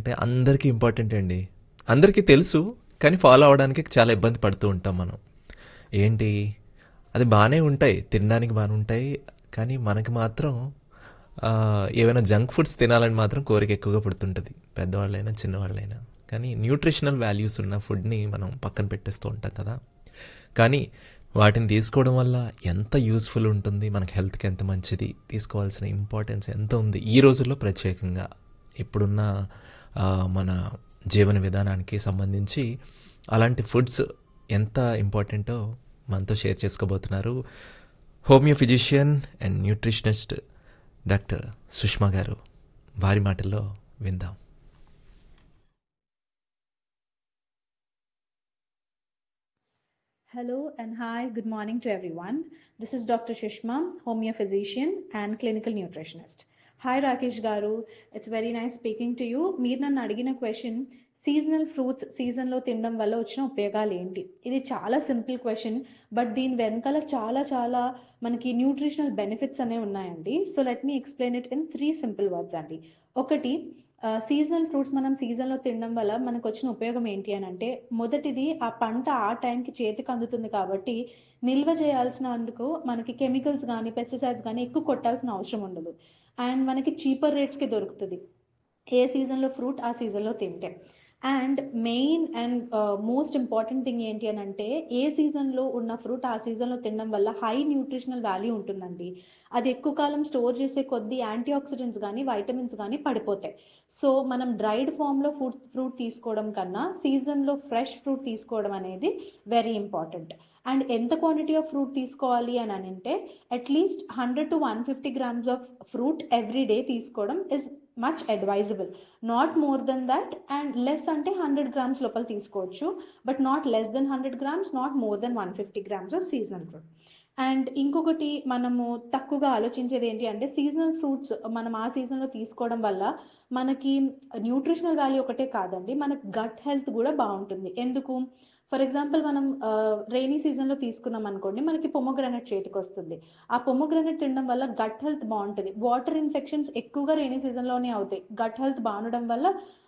అంటే అందరికీ ఇంపార్టెంట్ అండి అందరికీ తెలుసు కానీ ఫాలో అవడానికి చాలా ఇబ్బంది పడుతూ ఉంటాం మనం ఏంటి అది బాగానే ఉంటాయి తినడానికి బాగానే ఉంటాయి కానీ మనకి మాత్రం ఆ, ఏవైనా జంక్ ఫుడ్స్ తినాలని మాత్రం కోరిక ఎక్కువగా పుడుతుంటుంది పెద్దవాళ్ళైనా చిన్నవాళ్ళైనా కానీ న్యూట్రిషనల్ వాల్యూస్ ఉన్న ఫుడ్ని మనం పక్కన పెట్టేస్తూ ఉంటాం కదా కానీ వాటిని తీసుకోవడం వల్ల ఎంత యూస్ఫుల్ ఉంటుంది మనకి హెల్త్కి ఎంత మంచిది తీసుకోవాల్సిన ఇంపార్టెన్స్ ఎంత ఉంది ఈ రోజుల్లో ప్రత్యేకంగా ఇప్పుడున్న ఆ, మన జీవన విధానానికి సంబంధించి అలాంటి ఫుడ్స్ ఎంత ఇంపార్టెంటో మనతో షేర్ చేసుకోబోతున్నారు homeo physician and nutritionist doctor Sushma garu వారి మాటల్లో విందాం Hello and hi, good morning to everyone. This is Dr. Shishma, homeo physician and clinical nutritionist. Hi Rakesh Garu, it's very nice speaking to you. మీరు నన్ను అడిగిన question seasonal fruits సీజన్లో తినడం వల్ల వచ్చిన ఉపయోగాలు ఏంటి ఇది చాలా సింపుల్ క్వశ్చన్ బట్ దీని వెనకాల చాలా చాలా మనకి న్యూట్రిషనల్ బెనిఫిట్స్ అనేవి ఉన్నాయండి so let me explain it in three simple words అండి ఒకటి సీజనల్ ఫ్రూట్స్ మనం సీజన్లో తినడం వల్ల మనకు వచ్చిన ఉపయోగం ఏంటి అని అంటే మొదటిది ఆ పంట ఆ టైంకి చేతికి అందుతుంది కాబట్టి నిల్వ చేయాల్సినందుకు మనకి కెమికల్స్ కానీ పెస్టిసైడ్స్ కానీ ఎక్కువ కొట్టాల్సిన అవసరం ఉండదు అండ్ మనకి చీపర్ రేట్స్కి దొరుకుతుంది ఏ సీజన్లో ఫ్రూట్ ఆ సీజన్లో తింటే and main and most important thing ఏంటి అని అంటే ఏ సీజన్లో ఉన్న ఫ్రూట్ ఆ సీజన్లో తినడం వల్ల హై న్యూట్రిషనల్ వాల్యూ ఉంటుందండి అది ఎక్కువ కాలం స్టోర్ చేసే కొద్దీ యాంటీ ఆక్సిడెంట్స్ కానీ వైటమిన్స్ కానీ పడిపోతాయి సో మనం డ్రైడ్ ఫామ్లో ఫ్రూట్ ఫ్రూట్ తీసుకోవడం కన్నా సీజన్లో ఫ్రెష్ ఫ్రూట్ తీసుకోవడం అనేది వెరీ ఇంపార్టెంట్ అండ్ ఎంత క్వాంటిటీ ఆఫ్ ఫ్రూట్ తీసుకోవాలి అని అంటే at least hundred to one fifty grams of fruit every day తీసుకోవడం is much advisable not more than that and less అంటే హండ్రెడ్ గ్రామ్స్ లోపల తీసుకోవచ్చు but not less than hundred grams not more than one fifty grams of seasonal fruit and ఇంకొకటి మనము తక్కువగా ఆలోచించేది ఏంటి అంటే సీజనల్ ఫ్రూట్స్ మనం ఆ సీజన్లో తీసుకోవడం వల్ల మనకి న్యూట్రిషనల్ వాల్యూ ఒకటే కాదండి మనకు గట్ హెల్త్ కూడా బాగుంటుంది ఎందుకు ఫర్ ఎగ్జాంపుల్ మనం రైనీ సీజన్లో తీసుకున్నాం అనుకోండి మనకి పొమోగ్రానైట్ చేతికి వస్తుంది ఆ పొమోగ్రానైట్ తినడం వల్ల గట్ హెల్త్ బాగుంటుంది వాటర్ ఇన్ఫెక్షన్స్ ఎక్కువగా రైనీ సీజన్లోనే అవుతాయి గట్ హెల్త్ బాగుండడం వల్ల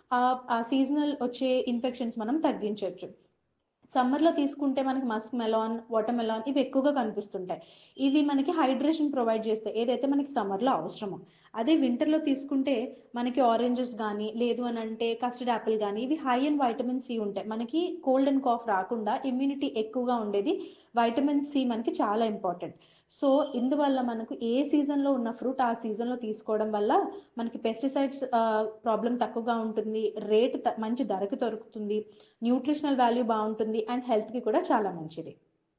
ఆ సీజనల్ వచ్చే ఇన్ఫెక్షన్స్ మనం తగ్గించవచ్చు సమ్మర్లో తీసుకుంటే మనకి మస్క్ మెలాన్ వాటర్ మెలాన్ ఇవి ఎక్కువగా కనిపిస్తుంటాయి ఇవి మనకి హైడ్రేషన్ ప్రొవైడ్ చేస్తాయి ఏదైతే మనకి సమ్మర్లో అవసరమో అదే వింటర్లో తీసుకుంటే మనకి ఆరెంజెస్ కానీ లేదు అని అంటే కస్టర్డ్ యాపిల్ కానీ ఇవి హై అండ్ వైటమిన్ సి ఉంటాయి మనకి కోల్డ్ అండ్ కాఫ్ రాకుండా ఇమ్యూనిటీ ఎక్కువగా ఉండేది వైటమిన్ సి మనకి చాలా ఇంపార్టెంట్ సో ఇందువల్ల మనకు ఏ సీజన్లో ఉన్న ఫ్రూట్ ఆ సీజన్లో తీసుకోవడం వల్ల మనకి పెస్టిసైడ్స్ ప్రాబ్లం తక్కువగా ఉంటుంది రేట్ మంచి ధరకి దొరుకుతుంది న్యూట్రిషనల్ వాల్యూ బాగుంటుంది అండ్ హెల్త్కి కూడా చాలా మంచిది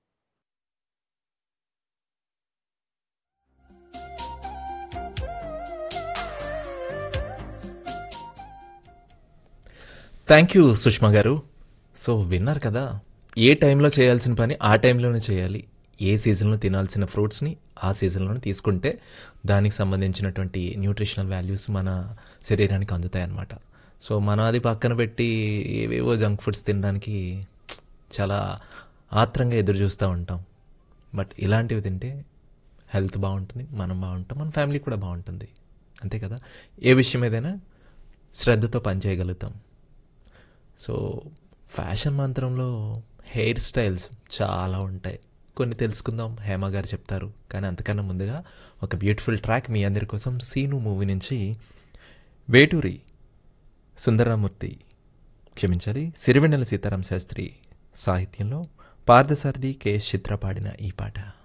థ్యాంక్ యూ సుష్మా గారు సో విన్నారు కదా ఏ టైంలో చేయాల్సిన పని ఆ టైంలోనే చేయాలి ఏ సీజన్లో తినాల్సిన ఫ్రూట్స్ని ఆ సీజన్లోనే తీసుకుంటే దానికి సంబంధించినటువంటి న్యూట్రిషనల్ వాల్యూస్ మన శరీరానికి అందుతాయి అన్నమాట సో మనం అది పక్కన పెట్టి ఏవేవో జంక్ ఫుడ్స్ తినడానికి చాలా ఆత్రంగా ఎదురు చూస్తూ ఉంటాం బట్ ఇలాంటివి తింటే హెల్త్ బాగుంటుంది మనం బాగుంటాం మన ఫ్యామిలీ కూడా బాగుంటుంది అంతే కదా ఏ విషయం ఏదైనా శ్రద్ధతో పనిచేయగలుగుతాం సో ఫ్యాషన్ మంత్రంలో హెయిర్ స్టైల్స్ చాలా ఉంటాయి కొన్ని తెలుసుకుందాం హేమ గారు చెప్తారు కానీ అంతకన్నా ముందుగా ఒక బ్యూటిఫుల్ ట్రాక్ మీ అందరి కోసం సీను మూవీ నుంచి వేటూరి సుందరమూర్తి క్షమించాలి సిరివెన్నెల సీతారాం శాస్త్రి సాహిత్యంలో పార్థసారథి కె చిత్ర పాడిన ఈ పాట